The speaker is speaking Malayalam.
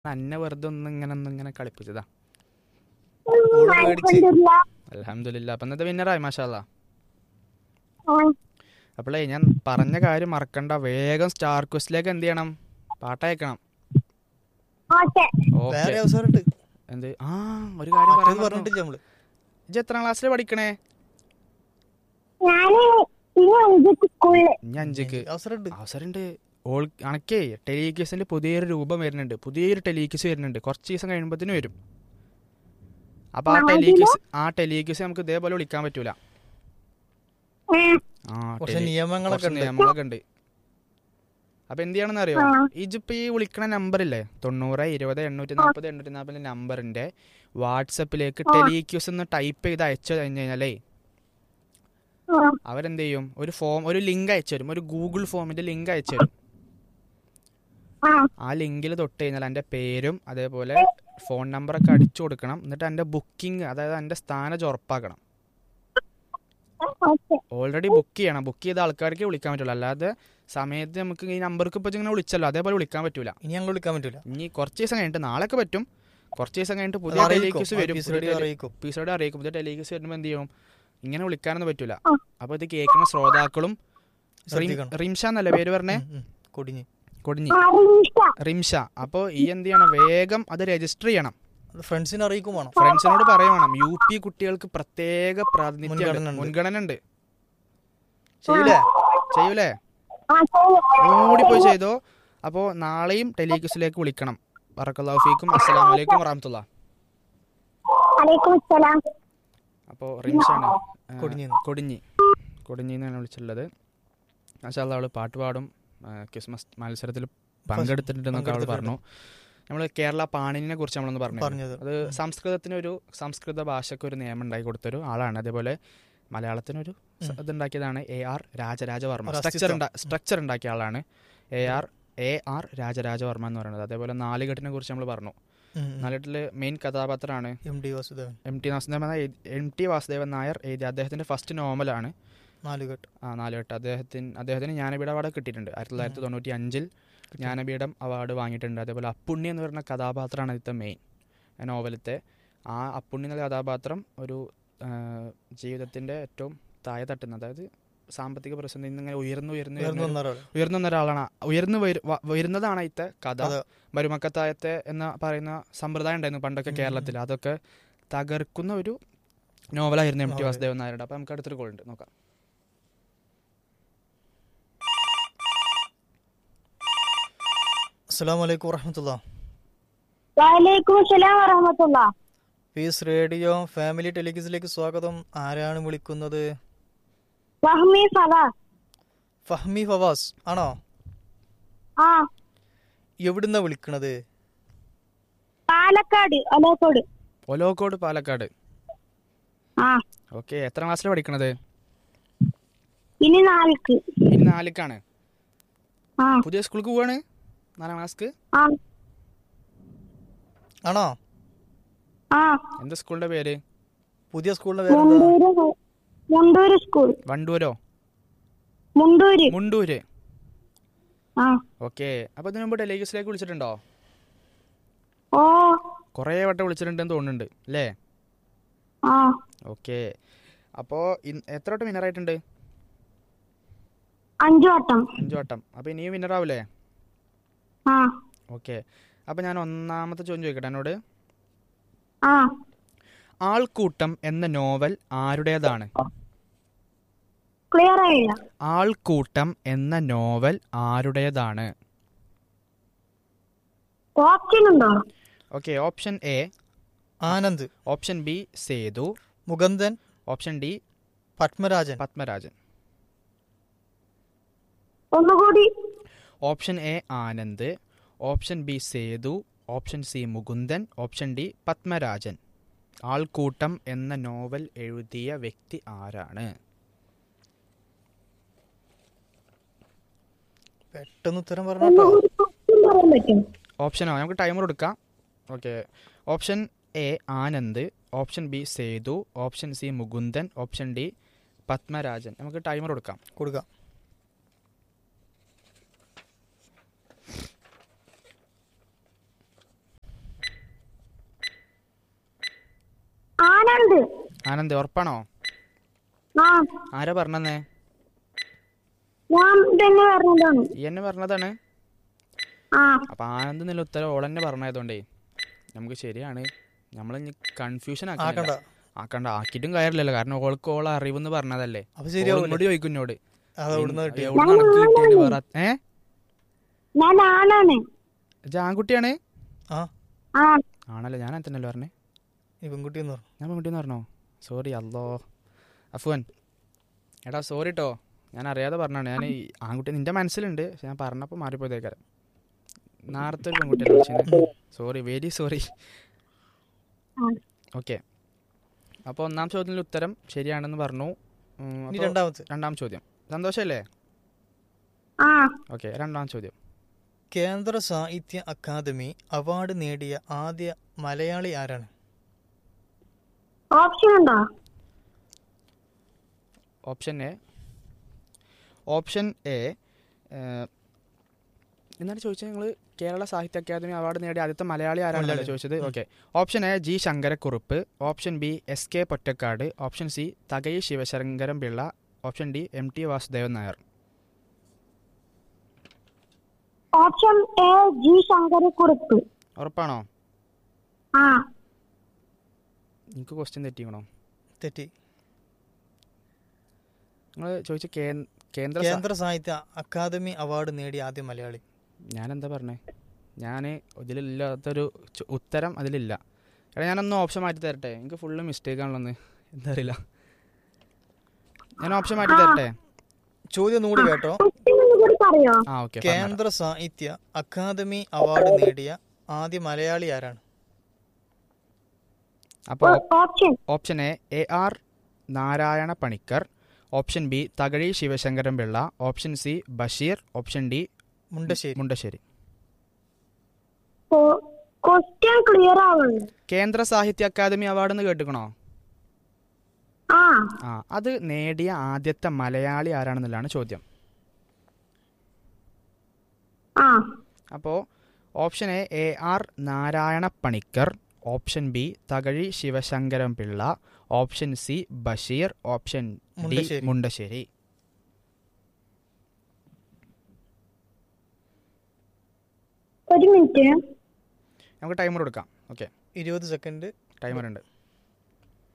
അന്നെ വെറുതെ ഒന്ന് ഇങ്ങനെ ഒന്ന് ഇങ്ങനെ കളിപ്പിച്ചതാ ഓള് പേടിച്ച് അൽഹംദുലില്ലാ. അലഹമില്ല അപ്പൊ ഇന്നത്തെ വിന്നറായി മാഷാല്ല ആ, അപ്പോളേ ഞാൻ പറഞ്ഞ കാര്യം മറക്കണ്ട വേഗം സ്റ്റാർ ക്വസ്റ്റിലേക്ക് എന്ത് ചെയ്യണം പാട്ടയക്കണം ഓക്കേ. വേറെ ഓക്കെ അവസരമുണ്ട് എന്ത് ആ ഒരു കാര്യം മറ്റേത് പറയാൻ പറഞ്ഞിട്ടില്ല നമ്മള് ഇജ്ജ് എത്രാം ക്ലാസ്സിൽ പഠിക്കണേ ഞാന് ഇനി അഞ്ച് സ്കൂളില് ഇനി അഞ്ചിക്ക് അവസരമുണ്ട് അവസരമുണ്ട് ഓൾ അണക്കേ ടെലിക്യൂസിന്റെ പുതിയൊരു രൂപം വരുന്നുണ്ട് പുതിയൊരു ടെലിക്യൂസ് വരുന്നുണ്ട് കുറച്ച് ദിവസം കഴിയുമ്പോഴത്തേന് വരും അപ്പൊ ആ നാളെ ടെലിക്യൂസ് ആ ടെലിക്യൂസ് നമുക്ക് ഇതേപോലെ വിളിക്കാൻ പറ്റൂല ആ, ആ കുറച്ച് tele- നിയമങ്ങളൊക്കെ കുറച്ച് ഉണ്ട് നിയമങ്ങളൊക്കെ ഉണ്ട് അപ്പൊ എന്ത് ചെയ്യണമെന്ന് അറിയോ ആ. ഇജിപ്പോ ഈ വിളിക്കണ നമ്പർ ഇല്ലേ തൊണ്ണൂറ് ഇരുപത് എണ്ണൂറ്റി നാൽപ്പത് എണ്ണൂറ്റി നാൽപ്പത് നമ്പറിന്റെ വാട്സപ്പിലേക്ക് ആ. ടെലിക്യൂസ് എന്ന് ടൈപ്പ് ചെയ്ത് അയച്ചു കഴിഞ്ഞു കഴിഞ്ഞാലേ ആ, അവരെന്ത് ചെയ്യും ഒരു ഫോം ഒരു ലിങ്ക് അയച്ചു തരും ഒരു ഗൂഗിൾ ഫോമിന്റെ ലിങ്ക് അയച്ചു തരും ആ, ആ ലിങ്കിൽ തൊട്ട് കഴിഞ്ഞാൽ എൻ്റെ പേരും അതേപോലെ ഫോൺ നമ്പറൊക്കെ അടിച്ചു കൊടുക്കണം എന്നിട്ട് എൻ്റെ ബുക്കിംഗ് അതായത് എൻ്റെ സ്ഥാനം ഉറപ്പാക്കണം ഓക്കേ. ഓൾറെഡി ബുക്ക് ചെയ്യണം ബുക്ക് ചെയ്ത ആൾക്കാർക്ക് വിളിക്കാൻ പറ്റുള്ളൂ അല്ലാതെ സമയത്ത് നമുക്ക് ഈ നമ്പർക്ക് ഇപ്പോൾ ഇങ്ങനെ വിളിച്ചല്ലോ അതേപോലെ വിളിക്കാൻ പറ്റൂല ഇനി ഞങ്ങൾ വിളിക്കാൻ പറ്റൂല ഇനി കുറച്ച് ദിവസം കഴിഞ്ഞിട്ട് നാളെയൊക്കെ പറ്റും കുറച്ച് ദിവസം കഴിഞ്ഞിട്ട് അത് പുതിയ അറിയിക്കും. ടെലിക്യൂസ് വരും ഓഫീസ് റേഡിയോ അറിയിക്കും എപ്പിസോഡ് അറിയിക്കും പുതിയ ടെലിക്യൂസ് വരുമ്പോൾ എന്ത് ചെയ്യും ഇങ്ങനെ വിളിക്കാനൊന്നും പറ്റൂല ആ. അപ്പോൾ ഇത് കേൾക്കുന്ന ശ്രോതാക്കളും റിം- ശ്രദ്ധിക്കണം റിംഷ എന്നല്ലേ പേര് പറഞ്ഞേ ഉം, ഉം. കൊടിഞ്ഞ് കൊടിഞ്ഞി ആ, റിംഷ. റിംഷ അപ്പോൾ ഈ എന്ത് ചെയ്യണം വേഗം അത് രജിസ്റ്റർ ചെയ്യണം അത് ഫ്രണ്ട്സിനെ അറിയിക്കും വേണം ഫ്രണ്ട്സിനോട് പറയണം യു പി കുട്ടികൾക്ക് പ്രത്യേക പ്രാതിനിധ്യം മുൻഗണന ഉണ്ട്. മുൻഗണന ഉണ്ട് ചെയ്യൂലേ ചെയ്യൂലേ ആ, ശരി. ഓടിപ്പോയി ചെയ്തോ അപ്പോൾ നാളെയും ടെലിക്യൂസിലേക്ക് വിളിക്കണം ബറക്കല്ലാഫിക്കും അസ്സലാം വലൈക്കും വറഹമത്തുള്ള അലൈക്കും അസ്സലാം. അപ്പോൾ റിംഷാണ് ആ, കൊടിഞ്ഞിന്ന്. കൊടിഞ്ഞി കൊടിഞ്ഞി എന്നാണ് വിളിച്ചിട്ടുള്ളത് മാഷാല്ല അവള് പാട്ട് പാടും ആ, ക്രിസ്മസ് മത്സരത്തിൽ പങ്കെടുത്തിട്ടുണ്ടെന്നൊക്കെ അവൾ പറഞ്ഞു നമ്മൾ കേരള പാണിനെ കുറിച്ച് നമ്മളൊന്ന് പറഞ്ഞു പറഞ്ഞത് അത് സംസ്കൃതത്തിന് ഒരു സംസ്കൃത ഭാഷയ്ക്ക് ഒരു നിയമം ഉണ്ടാക്കി കൊടുത്തൊരു ആളാണ് അതേപോലെ മലയാളത്തിനൊരു സ- ഇതുണ്ടാക്കിയതാണ് എ ആർ രാജരാജവർമ്മ ഒരു സ്ട്രക്ചർ അസ്തിത്വം. ഉണ്ടാ സ്ട്രക്ചർ ഉണ്ടാക്കിയ ആളാണ് A R A R Rajarajavarma എന്ന് പറയുന്നത് അതേപോലെ നാലുകെട്ടിനെ കുറിച്ച് നമ്മൾ പറഞ്ഞു നാലുകെട്ടില് മെയിൻ കഥാപാത്രമാണ് M D Vasudevan M T Vasudevan Nair M T Vasudevan Nair എഴുതിയ അദ്ദേഹത്തിന്റെ ഫസ്റ്റ് നോവലാണ് നാലുകെട്ട് ആ നാലുകെട്ട് അദ്ദേഹത്തിന് അദ്ദേഹത്തിന് ജ്ഞാനപീഠ അവാർഡ് കിട്ടിയിട്ടുണ്ട് ആയിരത്തി തൊള്ളായിരത്തി തൊണ്ണൂറ്റി അഞ്ചിൽ ജ്ഞാനപീഠം അവാർഡ് വാങ്ങിയിട്ടുണ്ട് അതേപോലെ അപ്പുണ്ണി എന്ന് പറയുന്ന കഥാപാത്രമാണ് ഇതിത്തെ മെയിൻ നോവലത്തെ ആ അപ്പുണ്ണി എന്ന കഥാപാത്രം ഒരു ആ, ജീവിതത്തിന്റെ ഏറ്റവും താഴെ തട്ടുന്ന അതായത് സാമ്പത്തിക പ്രതിസന്ധി ഇങ്ങനെ ഉയർന്നു ഉയർന്നു ഉയർന്നു ഉയർന്നു വന്ന ഒരാള് ഉയർന്നു വന്ന ഒരാളാണ് ഉയർന്നു വരു- വ- വരുന്നതാണ് ഇത്തെ കഥ കഥ. മരുമക്കത്തായത്തെ എന്ന പറയുന്ന സമ്പ്രദായം ഉണ്ടായിരുന്നു പണ്ടൊക്കെ ഉം. കേരളത്തിൽ അതൊക്കെ തകർക്കുന്ന ഒരു നോവലായിരുന്നു എം ടി നോവൽ. വാസുദേവൻ നായരുടെ അപ്പം നമുക്ക് അടുത്തൊരു കോൾ ഉണ്ട് നോക്കാം അസ്സലാം വലൈക്കും വറഹമത്തുള്ള വഅലൈക്കും അസ്സലാം വറഹ്മത്തുള്ള. പീസ് റേഡിയോ ഫാമിലി ടെലിക്യൂസിലേക്ക് സ്വാഗതം ആരാണ് വിളിക്കുന്നത് വഹ്മി ഫവാസ്. ഫഹ്മി ഫവാസ് ആണോ ആ, എവിടുന്നാ വിളിക്കണത് പാലക്കാട് ഒലോക്കോട് ഒലോക്കോട് പാലക്കാട് ആ ഓക്കെ എത്ര ക്ലാസ്സിലാണ് പഠിക്കണത് ഇനി നാൽക്ക് ഇനി നാലിക്കാണ് ആ പുതിയ സ്കൂൾക്ക് പോവാണ് നാലാം ക്ലാസ്ക്ക് ആ ആണോ ആ എന്താ സ്കൂളിന്റെ പേര് പുതിയ സ്കൂളിന്റെ പേരെന്താ മുണ്ടൂര് മുണ്ടൂര് സ്കൂൾ വണ്ടൂരോ മുണ്ടൂര് മുണ്ടൂര് ആ ഓക്കെ അപ്പൊ ഇതിനു മുമ്പ് ടെലിഗ്യൂസിലേക്ക് വിളിച്ചിട്ടുണ്ടോ ഓ കുറേ വട്ടം വിളിച്ചിട്ടുണ്ടെന്ന് തോന്നുന്നുണ്ട് അല്ലേ ആ ഓക്കെ അപ്പോൾ എത്ര വട്ടം വിന്നർ ആയിട്ടുണ്ട് അഞ്ചു വട്ടം അഞ്ച് വട്ടം അപ്പോൾ ഇനിയും വിന്നർ ആവില്ലേ ആ ഓക്കെ അപ്പോൾ ഞാൻ ഒന്നാമത്തെ ചോദ്യം ചോദിക്കട്ടെ എന്നോട് ആ ആൾക്കൂട്ടം എന്ന നോവൽ ആരുടേതാണ് ക്ലിയർ ആയില്ല ആൾക്കൂട്ടം എന്ന നോവൽ ആരുടേതാണ് ഓപ്ഷൻ ഉണ്ടോ okay option A Anand option B Sethu Mukundan option D Padmarajan Padmarajan ഒന്നുകൂടി option A Anand option B Sethu option C Mukundan option D Padmarajan ആൾക്കൂട്ടം എന്ന നോവൽ എഴുതിയ വ്യക്തി ആരാണ് പെട്ടെന്ന് ഉത്തരം പറഞ്ഞോട്ടോ ഒന്നുകൂടി option പറയാൻ പറ്റും ഓപ്ഷനോ നമുക്ക് ടൈമർ കൊടുക്കാം okay option A Anand option B Sethu option C Mukundan option D Padmarajan നമുക്ക് ടൈമർ കൊടുക്കാം കൊടുക്കാം ആനന്ദ് ആനന്ദ് ഉറപ്പാണോ ആ ആരാ പറഞ്ഞന്നേ ഞാൻ തന്നെ പറഞ്ഞതാണ് ഈ എന്നെ പറഞ്ഞതാണ് ആ അപ്പൊ ആനന്ദ് എന്നുള്ള ഉത്തരം ഓളെന്നെ പറഞ്ഞതുകൊണ്ടേ നമുക്ക് ശരിയാണ് നമ്മൾ കൺഫ്യൂഷൻ ആക്കണ്ട ആക്കണ്ട ആക്കിയിട്ടും കാര്യമില്ലല്ലോ കാരണം ഓൾക്ക് ഓളെ അറിവെന്ന് പറഞ്ഞതല്ലേ അപ്പൊ ശരിയാവൂലേ ഓളോട് ചോദിക്കും എന്നോട് അത് അവിടുന്ന് കിട്ടിയ എവിടുന്ന് അനക്ക് കിട്ടിയത് വേറെ ഏ ഞാൻ ആണാണ് ഇജ്ജ് ആൺകുട്ടിയാണ് ആ ആ ആണല്ലോ ഞാൻ തന്നെയല്ലോ പറഞ്ഞേ ഈ പെൺകുട്ടി എന്ന് പറഞ്ഞു ഞാൻ പെൺകുട്ടിന്ന് പറഞ്ഞോ സോറി അല്ലോ അഫുവൻ എടാ സോറി കേട്ടോ ഞാൻ അറിയാതെ പറഞ്ഞാണ് ഞാൻ ഈ ആൺകുട്ടി നിന്റെ മനസ്സിലുണ്ട് പക്ഷെ ഞാൻ പറഞ്ഞപ്പോൾ മാറിപ്പോയതേക്കാരം നേരത്തെ ഒരു പെൺകുട്ടിയല്ലേ വിളിച്ചത് സോറി വെരി സോറി ആ. ഓക്കെ അപ്പോൾ ഒന്നാം ചോദ്യത്തിൻ്റെ ഉത്തരം ശരിയാണെന്ന് പറഞ്ഞു ഉം, ഇനി അപ്പൊ രണ്ടാമത്തെ രണ്ടാം ചോദ്യം സന്തോഷമല്ലേ ആ ഓക്കെ രണ്ടാം ചോദ്യം കേന്ദ്ര സാഹിത്യ അക്കാദമി അവാർഡ് നേടിയ ആദ്യ മലയാളി ആരാണ് ഓപ്ഷൻ ഉണ്ടോ ഓപ്ഷൻ എ ഓപ്ഷൻ എ എന്താണ് ചോദിച്ചത് നിങ്ങൾ കേരള സാഹിത്യ അക്കാദമി അവാർഡ് നേടിയ ആദ്യത്തെ മലയാളി ആരാണല്ലോ മലയാളി. ചോദിച്ചത് okay option A G Sankarakurup option B S K Pottekkad option C Thakazhi Sivasankaram Pillai option D M T Vasudevan Nair option A G Sankarakurup ഉറപ്പാണോ ആ നിങ്ങൾക്ക് ക്വസ്റ്റ്യൻ തെറ്റിക്കണോ തെറ്റി നിങ്ങൾ ചോദിച്ച കേ- കേന്ദ്ര സാ- കേന്ദ്ര സാഹിത്യ അക്കാദമി അവാർഡ് നേടിയ ആദ്യ മലയാളി ഞാനെന്താ പറഞ്ഞേ ഞാൻ ഇതിലില്ലാത്തൊരു ചു- ഉത്തരം അതിലില്ല എടാ ഞാനൊന്ന് ഓപ്ഷൻ മാറ്റി തരട്ടെ എനിക്ക് ഫുള്ള് മിസ്റ്റേക്ക് ആണല്ലോ എന്താ അറിയില്ല ഞാൻ ഓപ്ഷൻ മാറ്റി തരട്ടെ ചോദ്യം ഒന്നുകൂടി കേട്ടോ ക്വസ്റ്റ്യൻ കൂടി പറയോ ആ ഓക്കെ കേന്ദ്ര സാഹിത്യ അക്കാദമി അവാർഡ് നേടിയ ആദ്യ മലയാളി ആരാണ് അപ്പോൾ option option A A R Narayana Panicker option B Thakazhi Sivasankaran Pillai option C Basheer option D Mundassery Mundassery question clear ആവുള്ളൂ കേന്ദ്ര സാഹിത്യ അക്കാദമി അവാർഡ് എന്ന് കേട്ടുക്കണോ ആ ആ അത് നേടിയ ആദ്യത്തെ മലയാളി ആരാണെന്നുള്ളതാണ് ചോദ്യം ആ അപ്പോൾ option A A R Narayana Panicker option B Thakazhi Sivasankaran Pillai option C Basheer option D Mundassery. Mundassery ഒരു മിനിറ്റ് നമുക്ക് ടൈമർ കൊടുക്കാം ഓക്കെ ഇരുപത് സെക്കൻഡ് ടൈമർ ഉണ്ട്